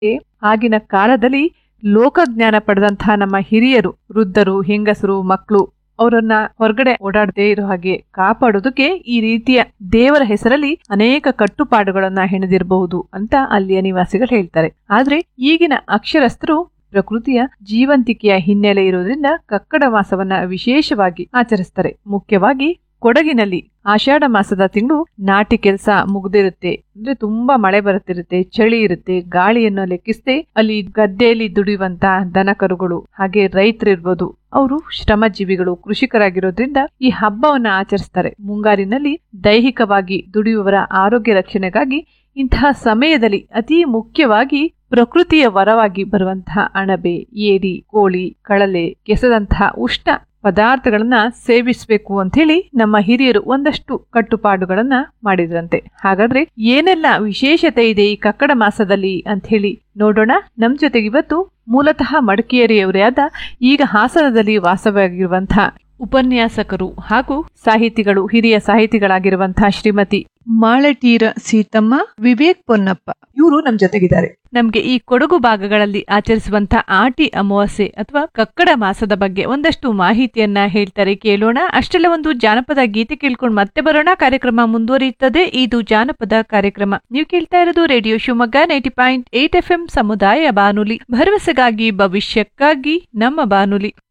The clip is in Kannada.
ಆಗಿನ ಕಾಲದಲ್ಲಿ ಲೋಕಜ್ಞಾನ ಪಡೆದಂತಹ ನಮ್ಮ ಹಿರಿಯರು ವೃದ್ಧರು ಹೆಂಗಸರು ಮಕ್ಕಳು ಅವರನ್ನ ಹೊರಗಡೆ ಓಡಾಡದೇ ಇರೋ ಹಾಗೆ ಕಾಪಾಡೋದಕ್ಕೆ ಈ ರೀತಿಯ ದೇವರ ಹೆಸರಲ್ಲಿ ಅನೇಕ ಕಟ್ಟುಪಾಡುಗಳನ್ನ ಹೆಣೆದಿರಬಹುದು ಅಂತ ಅಲ್ಲಿಯ ನಿವಾಸಿಗಳು ಹೇಳ್ತಾರೆ ಆದ್ರೆ ಈಗಿನ ಅಕ್ಷರಸ್ಥರು ಪ್ರಕೃತಿಯ ಜೀವಂತಿಕೆಯ ಹಿನ್ನೆಲೆ ಇರೋದ್ರಿಂದ ಕಕ್ಕಡ ಮಾಸವನ್ನ ವಿಶೇಷವಾಗಿ ಆಚರಿಸ್ತಾರೆ ಮುಖ್ಯವಾಗಿ ಕೊಡಗಿನಲ್ಲಿ ಆಷಾಢ ಮಾಸದ ತಿಂಗಳು ನಾಟಿ ಕೆಲಸ ಮುಗ್ದಿರುತ್ತೆ ಅಂದ್ರೆ ತುಂಬಾ ಮಳೆ ಬರುತ್ತಿರುತ್ತೆ ಚಳಿ ಇರುತ್ತೆ ಗಾಳಿಯನ್ನು ಲೆಕ್ಕಿಸದೆ ಅಲ್ಲಿ ಗದ್ದೆಯಲ್ಲಿ ದುಡಿಯುವಂತ ದನ ಕರುಗಳು ಹಾಗೆ ರೈತರಿರ್ಬೋದು ಅವರು ಶ್ರಮಜೀವಿಗಳು ಕೃಷಿಕರಾಗಿರೋದ್ರಿಂದ ಈ ಹಬ್ಬವನ್ನ ಆಚರಿಸ್ತಾರೆ ಮುಂಗಾರಿನಲ್ಲಿ ದೈಹಿಕವಾಗಿ ದುಡಿಯುವವರ ಆರೋಗ್ಯ ರಕ್ಷಣೆಗಾಗಿ ಇಂತಹ ಸಮಯದಲ್ಲಿ ಅತಿ ಮುಖ್ಯವಾಗಿ ಪ್ರಕೃತಿಯ ವರವಾಗಿ ಬರುವಂತಹ ಅಣಬೆ ಏಡಿ ಕೋಳಿ ಕಳಲೆ ಕೆಸದಂತಹ ಉಷ್ಣ ಪದಾರ್ಥಗಳನ್ನ ಸೇವಿಸಬೇಕು ಅಂತ ಹೇಳಿ ನಮ್ಮ ಹಿರಿಯರು ಒಂದಷ್ಟು ಕಟ್ಟುಪಾಡುಗಳನ್ನ ಮಾಡಿದ್ರಂತೆ ಹಾಗಾದ್ರೆ ಏನೆಲ್ಲ ವಿಶೇಷತೆ ಇದೆ ಈ ಕಕ್ಕಡ ಮಾಸದಲ್ಲಿ ಅಂತ ಹೇಳಿ ನೋಡೋಣ ನಮ್ ಜೊತೆಗೆ ಇವತ್ತು ಮೂಲತಃ ಮಡಿಕೇರಿಯವರೇ ಆದ ಈಗ ಹಾಸನದಲ್ಲಿ ವಾಸವಾಗಿರುವಂತಹ ಉಪನ್ಯಾಸಕರು ಹಾಗೂ ಸಾಹಿತಿಗಳು ಹಿರಿಯ ಸಾಹಿತಿಗಳಾಗಿರುವಂತಹ ಶ್ರೀಮತಿ ಮಾಳಟೀರ ಸೀತಮ್ಮ ವಿವೇಕ್ ಪೊನ್ನಪ್ಪ ಇವರು ನಮ್ ಜೊತೆಗಿದ್ದಾರೆ ನಮ್ಗೆ ಈ ಕೊಡಗು ಭಾಗಗಳಲ್ಲಿ ಆಚರಿಸುವಂತಹ ಆಟಿ ಅಮಾವಾಸ್ಯೆ ಅಥವಾ ಕಕ್ಕಡ ಮಾಸದ ಬಗ್ಗೆ ಒಂದಷ್ಟು ಮಾಹಿತಿಯನ್ನ ಹೇಳ್ತಾರೆ ಕೇಳೋಣ ಅಷ್ಟೆಲ್ಲ ಒಂದು ಜಾನಪದ ಗೀತೆ ಕೇಳ್ಕೊಂಡು ಮತ್ತೆ ಬರೋಣ ಕಾರ್ಯಕ್ರಮ ಮುಂದುವರಿಯುತ್ತದೆ ಇದು ಜಾನಪದ ಕಾರ್ಯಕ್ರಮ ನೀವು ಕೇಳ್ತಾ ಇರೋದು radio Shivamogga ninety point eight F M ಸಮುದಾಯ ಬಾನುಲಿ ಭರವಸೆಗಾಗಿ ಭವಿಷ್ಯಕ್ಕಾಗಿ ನಮ್ಮ ಬಾನುಲಿ